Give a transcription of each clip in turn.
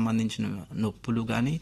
సంబంధించిన నొప్పులు కానీ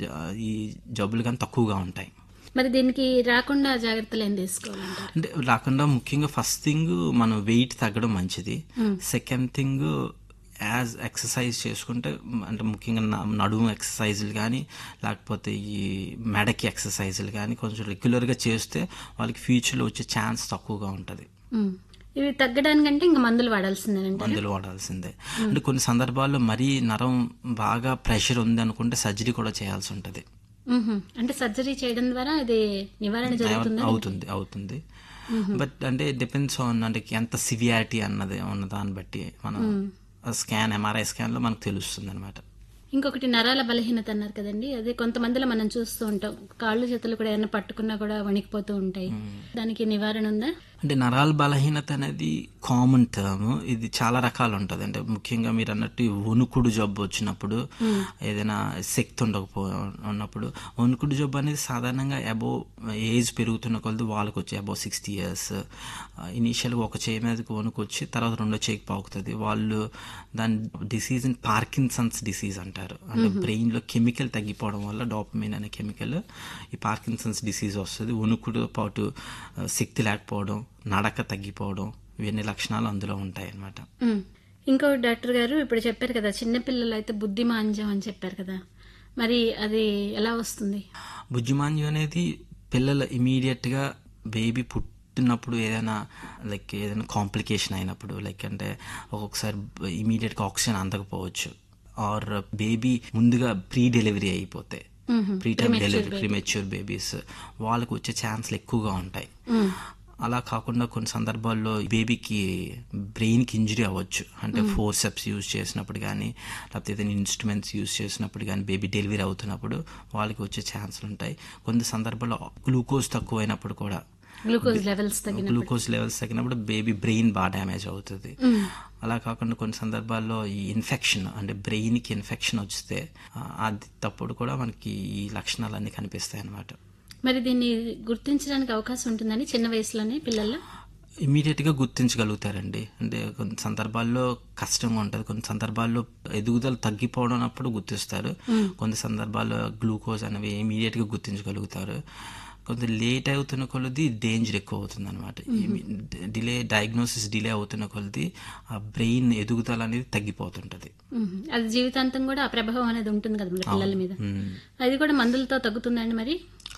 ఈ జబ్బులు కానీ తక్కువగా ఉంటాయి మరి దీనికి రాకుండా జాగ్రత్తలు ఏం తీసుకోవాలంటారు అంటే రాకుండా ముఖ్యంగా ఫస్ట్ థింగ్ మనం వెయిట్ తగ్గడం మంచిది సెకండ్ థింగ్ యాజ్ ఎక్సర్సైజ్ చేసుకుంటే అంటే ముఖ్యంగా న- నడుము ఎక్సర్సైజులు కానీ లేకపోతే ఈ మెడకి ఎక్సర్సైజులు కానీ కొంచెం రెగ్యులర్గా చేస్తే వాళ్ళకి ఫ్యూచర్లో వచ్చే ఛాన్స్ తక్కువగా ఉంటుంది ఉమ్. ఇవి తగ్గడానికంటే ఇంకా మందులు వాడాల్సిందేనంట మందులు వాడాల్సిందే అంటే కొన్ని సందర్భాల్లో మరీ నరం బాగా ప్రెషర్ ఉంది అనుకుంటే సర్జరీ కూడా చేయాల్సి ఉంటుంది ఉహుం. అంటే సర్జరీ చేయడం ద్వారా ఇది నివారణ జరుగుతుందా అవుతుంది అవుతుంది బట్ అంటే డిపెండ్స్ ఆన్ అంటే ఎంత సివియారిటీ అన్నది ఉన్న దాన్ని బట్టి మనం స్కాన్ ఎంఆర్ఐ స్కాన్ లో మనకు తెలుస్తుంది అనమాట ఇంకొకటి నరాల బలహీనత అన్నారు కదండి అదే కొంతమందిలో మనం చూస్తూ ఉంటాం కాళ్ళు చేతులు కూడా ఏమైనా పట్టుకున్నా కూడా వణికిపోతూ ఉంటాయి దానికి నివారణ ఉందా అంటే నరాల బలహీనత అనేది కామన్ టర్మ్ ఇది చాలా రకాలు ఉంటుంది అంటే ముఖ్యంగా మీరు అన్నట్టు ఈ వణుకుడు జబ్బు వచ్చినప్పుడు ఏదైనా శక్తి ఉండకపో ఉన్నప్పుడు వణుకుడు జబ్బు అనేది సాధారణంగా అబో ఏజ్ పెరుగుతున్న కొలది వాళ్ళకి వచ్చి అబో సిక్స్టీ ఇయర్స్ ఇనీషియల్గా ఒక చేయి మీదకి వణుకు వచ్చి తర్వాత రెండో చేయికి పాకుతుంది వాళ్ళు దాని డిసీజ్ పార్కిన్సన్స్ డిసీజ్ అంటారు అంటే బ్రెయిన్ లో కెమికల్ తగ్గిపోవడం వల్ల డోపమిన్ అనే కెమికల్ ఈ పార్కిన్సన్స్ డిసీజ్ వస్తుంది వణుకుడు పాటు ఆ, శక్తి లేకపోవడం నడక తగ్గిపోవడం ఇవన్నీ లక్షణాలు అందులో ఉంటాయి అన్నమాట ఉమ్. ఇంకో డాక్టర్ గారు ఇప్పుడు చెప్పారు కదా చిన్నపిల్లలు అయితే బుద్ధి మాంద్యం అని చెప్పారు కదా మరి అది ఎలా వస్తుంది బుజ్జిమాన్యం అనేది పిల్లలు ఇమీడియట్ గా బేబీ పుట్టినప్పుడు ఏదైనా లైక్ ఏదైనా కాంప్లికేషన్ అయినప్పుడు లైక్ అంటే ఒక్కొక్కసారి ఇమీడియట్ గా ఆక్సిజన్ అందకపోవచ్చు ఆర్ బేబీ ముందుగా ప్రీ డెలివరీ అయిపోతే pre time delivery premature babies వాళ్ళకు వచ్చే ఛాన్స్లు ఎక్కువగా ఉంటాయి అలా కాకుండా కొన్ని సందర్భాల్లో బేబీకి బ్రెయిన్కి ఇంజరీ అవ్వచ్చు అంటే ఫోర్ సెప్స్ యూజ్ చేసినప్పుడు కానీ లేకపోతే ఏదైనా ఇన్స్ట్రుమెంట్స్ యూజ్ చేసినప్పుడు కానీ బేబీ డెలివరీ అవుతున్నప్పుడు వాళ్ళకి వచ్చే ఛాన్సులు ఉంటాయి కొన్ని సందర్భాల్లో గ్లూకోజ్ తక్కువైనప్పుడు కూడా గ్లూకోజ్ లెవెల్స్ తగ్గిన గ్లూకోజ్ లెవెల్స్ తగ్గినప్పుడు బేబీ బ్రెయిన్ బాగా డ్యామేజ్ అవుతుంది అలా కాకుండా కొన్ని సందర్భాల్లో ఈ ఇన్ఫెక్షన్ అంటే బ్రెయిన్ కి ఇన్ఫెక్షన్ వస్తే ఆ, అది తప్పుడు కూడా మనకి ఈ లక్షణాలన్నీ కనిపిస్తాయి అన్నమాట మరి దీన్ని గుర్తించడానికి అవకాశం ఉంటుందని చిన్న వయసులోనే పిల్లల్లో ఇమీడియట్ గా గుర్తించగలుగుతారండి అంటే కొన్ని సందర్భాల్లో కష్టంగా ఉంటుంది కొన్ని సందర్భాల్లో ఎదుగుదల తగ్గిపోవడం అప్పుడు గుర్తిస్తారు కొన్ని సందర్భాల్లో గ్లూకోజ్ అనేవి ఇమీడియట్ గా గుర్తించగలుగుతారు కొంత లేట్ అవుతున్న కొలది డేంజర్ ఎక్కువ అవుతుంది అనమాట డిలే డయాగ్నోసిస్ డిలే అవుతున్న కొలది ఆ బ్రెయిన్ ఎదుగుదల అనేది తగ్గిపోతుంటది ఉహు. అది జీవితాంతం కూడా ఆ ప్రభావం అనేది ఉంటుంది కదా మన పిల్లల మీద మ్మ్. అది కూడా మందులతో తగ్గుతుందండి మరి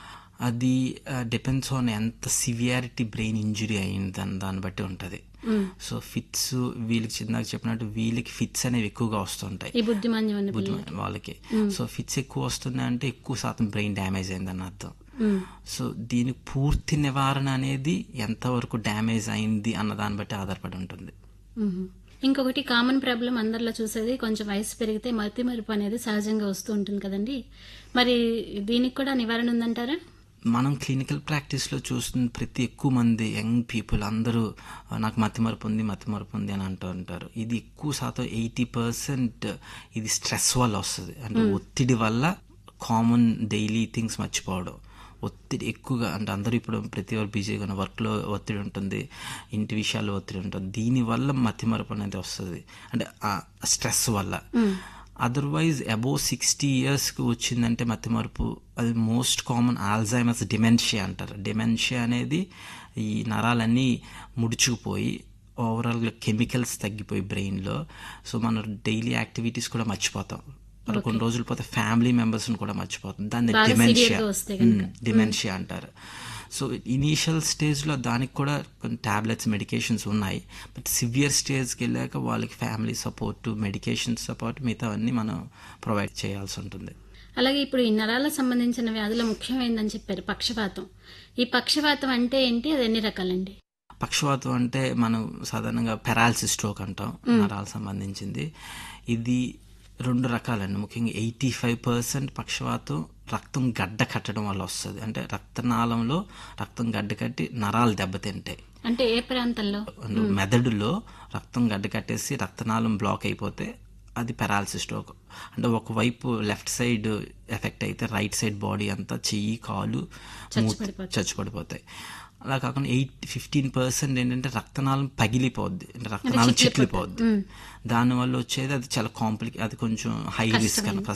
అది డిపెండ్స్ ఆన్ ఎంత సివియారిటీ బ్రెయిన్ ఇంజురీ అయింది దాని దాన్ని బట్టి ఉంటుంది సో ఫిట్స్ వీళ్ళకి చిన్నగా చెప్పినట్టు వీళ్ళకి ఫిట్స్ అనేవి ఎక్కువగా వస్తుంటాయి ఈ బుద్ధిమాన్యం అనే బుద్ధి వాళ్ళకి సో ఫిట్స్ ఎక్కువ వస్తున్నాయి అంటే ఎక్కువ శాతం బ్రెయిన్ డ్యామేజ్ అయిందని అర్థం ఉమ్. సో దీని పూర్తి నివారణ అనేది ఎంతవరకు డ్యామేజ్ అయింది అన్న దాన్ని బట్టి ఆధారపడి ఉంటుంది ఉహు. ఇంకొకటి కామన్ ప్రాబ్లం అందరిలో చూసేది కొంచెం వయసు పెరిగితే మతి మరుపు అనేది సహజంగా వస్తూ ఉంటుంది కదండి మరి దీనికి కూడా నివారణ ఉందంటారా మనం క్లినికల్ ప్రాక్టీస్లో చూస్తున్న ప్రతి ఎక్కువ మంది యంగ్ పీపుల్ అందరూ "ఆ, నాకు మతిమరుపు ఉంది మతిమరుపు ఉంది అని అంటూ ఉంటారు ఇది ఎక్కువ శాతం ఎయిటీ పర్సెంట్ ఇది స్ట్రెస్ వల్ల వస్తుంది అంటే ఒత్తిడి వల్ల కామన్ డైలీ థింగ్స్ మర్చిపోవడం ఒత్తిడి ఎక్కువగా అంటే అందరూ ఇప్పుడు ప్రతి ఒక్కరు బిజీగా వర్క్లో ఒత్తిడి ఉంటుంది ఇంటి విషయాల్లో ఒత్తిడి ఉంటుంది దీనివల్ల మతిమరుపు అనేది వస్తుంది అంటే ఆ స్ట్రెస్ వల్ల అదర్వైజ్ అబోవ్ సిక్స్టీ ఇయర్స్కి వచ్చిందంటే మతిమరుపు అది మోస్ట్ కామన్ ఆల్జైమర్స్ డిమెన్షియా అంటారు డిమెన్షియా అనేది ఈ నరాలన్నీ ముడుచుకుపోయి ఓవరాల్గా కెమికల్స్ తగ్గిపోయి బ్రెయిన్లో సో మన డైలీ యాక్టివిటీస్ కూడా మర్చిపోతాం మరి కొన్ని రోజులు పోతే ఫ్యామిలీ మెంబర్స్ని కూడా మర్చిపోతాం దాన్ని బాగా డిమెన్షియా severe గా వస్తే గనుక. డిమెన్షియా అంటారు సో ఇనీషియల్ స్టేజ్లో దానికి కూడా కొన్ని టాబ్లెట్స్ మెడికేషన్స్ ఉన్నాయి బట్ సివియర్ స్టేజ్కి వెళ్ళాక వాళ్ళకి ఫ్యామిలీ సపోర్ట్ మెడికేషన్ సపోర్ట్ మిగతావన్నీ మనం ప్రొవైడ్ చేయాల్సి ఉంటుంది అలాగే ఇప్పుడు ఈ నరాలకు సంబంధించిన వ్యాధుల ముఖ్యమైనదని చెప్పారు పక్షపాతం ఈ పక్షపాతం అంటే ఏంటి అది ఎన్ని రకాలండి పక్షవాతం అంటే మనం సాధారణంగా పెరాలసిస్ స్ట్రోక్ అంటాం నరాలకు సంబంధించింది ఇది రెండు రకాలండి ముఖ్యంగా ఎయిటీ ఫైవ్ పర్సెంట్ పక్షవాతం రక్తం గడ్డ కట్టడం వల్ల వస్తుంది అంటే రక్తనాళంలో రక్తం గడ్డ కట్టి నరాలు దెబ్బతింటాయి అంటే ఏ ప్రాంతంలో మెదడులో రక్తం గడ్డ కట్టేసి రక్తనాళం బ్లాక్ అయిపోతే అది పెరాలసిస్ స్ట్రోక్ అంటే ఒకవైపు లెఫ్ట్ సైడ్ ఎఫెక్ట్ అయితే రైట్ సైడ్ బాడీ అంతా చెయ్యి కాలు మూతి చచ్చిపడిపోతాయి అలా కాకుండా ఎయిట్ ఫిఫ్టీన్ పర్సెంట్ ఏంటంటే రక్తనాళం పగిలిపోద్ది అంటే రక్తనాళం చిట్లిపోద్ది దానివల్ల వచ్చేది అది చాలా కాంప్లికే అది కొంచెం హై రిస్క్ అని